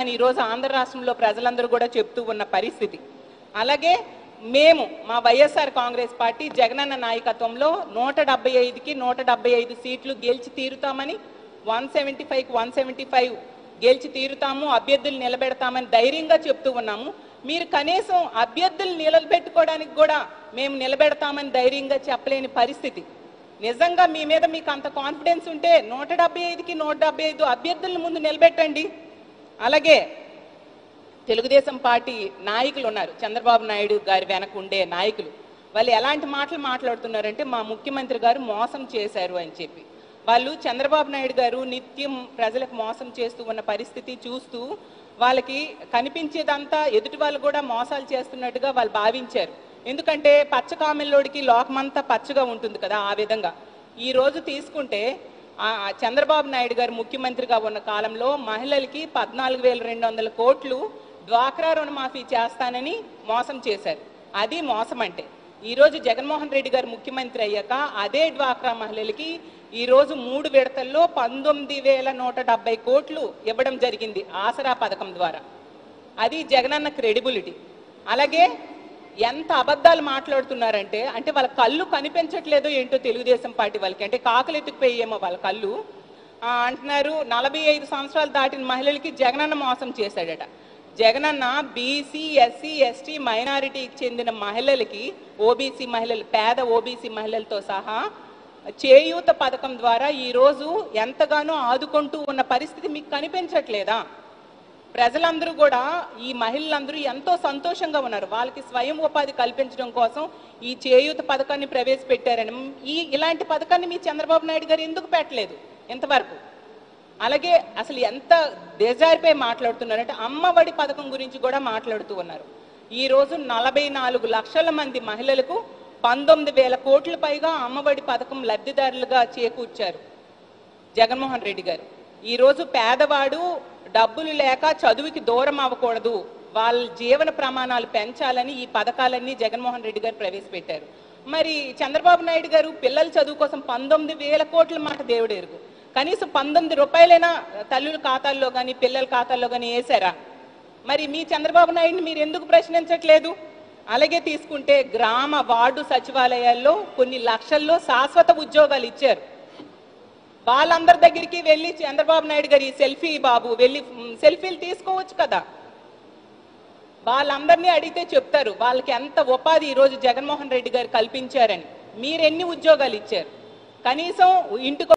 అని ఈరోజు ఆంధ్ర రాష్ట్రంలో ప్రజలందరూ కూడా చెప్తూ ఉన్న పరిస్థితి అలాగే మేము మా వైఎస్ఆర్ కాంగ్రెస్ పార్టీ జగనన్న నాయకత్వంలో నూట డెబ్బై ఐదుకి నూట డెబ్బై ఐదు సీట్లు గెలిచి తీరుతామని వన్ సెవెంటీ ఫైవ్కి వన్ సెవెంటీ ఫైవ్ గెలిచి తీరుతాము అభ్యర్థులు నిలబెడతామని ధైర్యంగా చెప్తూ ఉన్నాము మీరు కనీసం అభ్యర్థులు నిలబెట్టుకోవడానికి కూడా మేము నిలబెడతామని ధైర్యంగా చెప్పలేని పరిస్థితి నిజంగా మీ మీద మీకు అంత కాన్ఫిడెన్స్ ఉంటే నూట డెబ్బై ఐదుకి నూట డెబ్బై ఐదు అభ్యర్థుల ముందు నిలబెట్టండి అలాగే తెలుగుదేశం పార్టీ నాయకులు ఉన్నారు చంద్రబాబు నాయుడు గారి వెనక ఉండే నాయకులు వాళ్ళు ఎలాంటి మాటలు మాట్లాడుతున్నారంటే మా ముఖ్యమంత్రి గారు మోసం చేశారు అని చెప్పి వాళ్ళు చంద్రబాబు నాయుడు గారు నిత్యం ప్రజలకు మోసం చేస్తూ ఉన్న పరిస్థితి చూస్తూ వాళ్ళకి కనిపించేదంతా ఎదుటి వాళ్ళు కూడా మోసాలు చేస్తున్నట్టుగా వాళ్ళు భావించారు ఎందుకంటే పచ్చ కామెల్లోడికి లోకమంతా పచ్చగా ఉంటుంది కదా ఆ విధంగా ఈ రోజు తీసుకుంటే ఆ చంద్రబాబు నాయుడు గారు ముఖ్యమంత్రిగా ఉన్న కాలంలో మహిళలకి పద్నాలుగు వేల రెండు వందల కోట్లు డ్వాక్రా రుణమాఫీ చేస్తానని మోసం చేశారు అది మోసం అంటే ఈరోజు జగన్మోహన్ రెడ్డి గారు ముఖ్యమంత్రి అయ్యాక అదే డ్వాక్రా మహిళలకి ఈరోజు మూడు విడతల్లో పంతొమ్మిది వేల నూట డెబ్బై కోట్లు ఇవ్వడం జరిగింది ఆసరా పథకం ద్వారా అది జగనన్న క్రెడిబిలిటీ అలాగే ఎంత అబద్ధాలు మాట్లాడుతున్నారంటే అంటే వాళ్ళ కళ్ళు కనిపించట్లేదో ఏంటో తెలుగుదేశం పార్టీ వాళ్ళకి అంటే కాకలు ఎత్తుకుపోయేమో వాళ్ళ కళ్ళు ఆ, అంటున్నారు నలభై ఐదు సంవత్సరాలు దాటిన మహిళలకి జగనన్న మోసం చేశాడట జగనన్న బీసీ ఎస్సీ ఎస్టీ మైనారిటీకి చెందిన మహిళలకి ఓబీసీ మహిళలు పేద ఓబీసీ మహిళలతో సహా చేయూత పథకం ద్వారా ఈరోజు ఎంతగానో ఆదుకుంటూ ఉన్న పరిస్థితి మీకు కనిపించట్లేదా ప్రజలందరూ కూడా ఈ మహిళలందరూ ఎంతో సంతోషంగా ఉన్నారు వాళ్ళకి స్వయం ఉపాధి కల్పించడం కోసం ఈ చేయూత పథకాన్ని ప్రవేశపెట్టారని ఈ ఇలాంటి పథకాన్ని మీ చంద్రబాబు నాయుడు గారు ఎందుకు పెట్టలేదు ఇంతవరకు అలాగే అసలు ఎంత దేజారిపై మాట్లాడుతున్నారంటే అమ్మఒడి పథకం గురించి కూడా మాట్లాడుతూ ఉన్నారు ఈ రోజు నలభై నాలుగు లక్షల మంది మహిళలకు పంతొమ్మిది వేల కోట్ల పైగా అమ్మఒడి పథకం లబ్ధిదారులుగా చేకూర్చారు జగన్మోహన్ రెడ్డి గారు ఈరోజు పేదవాడు డబ్బులు లేక చదువుకి దూరం అవ్వకూడదు వాళ్ళ జీవన ప్రమాణాలు పెంచాలని ఈ పథకాలన్నీ జగన్మోహన్ రెడ్డి గారు ప్రవేశపెట్టారు మరి చంద్రబాబు నాయుడు గారు పిల్లల చదువు కోసం పంతొమ్మిది వేల కోట్ల మాట దేవుడు ఎరుగు కనీసం పంతొమ్మిది రూపాయలైనా తల్లుల ఖాతాల్లో కానీ పిల్లల ఖాతాల్లో కానీ వేశారా మరి మీ చంద్రబాబు నాయుడిని మీరు ఎందుకు ప్రశ్నించట్లేదు అలాగే తీసుకుంటే గ్రామ వార్డు సచివాలయాల్లో కొన్ని లక్షల్లో శాశ్వత ఉద్యోగాలు ఇచ్చారు వాళ్ళందరి దగ్గరికి వెళ్ళి చంద్రబాబు నాయుడు గారి సెల్ఫీ బాబు వెళ్ళి మ్, సెల్ఫీలు తీసుకోవచ్చు కదా వాళ్ళందరినీ అడిగితే చెప్తారు వాళ్ళకి ఎంత ఉపాధి ఈరోజు జగన్మోహన్ రెడ్డి గారు కల్పించారని మీరు ఎన్ని ఉద్యోగాలు ఇచ్చారు కనీసం ఇంటికి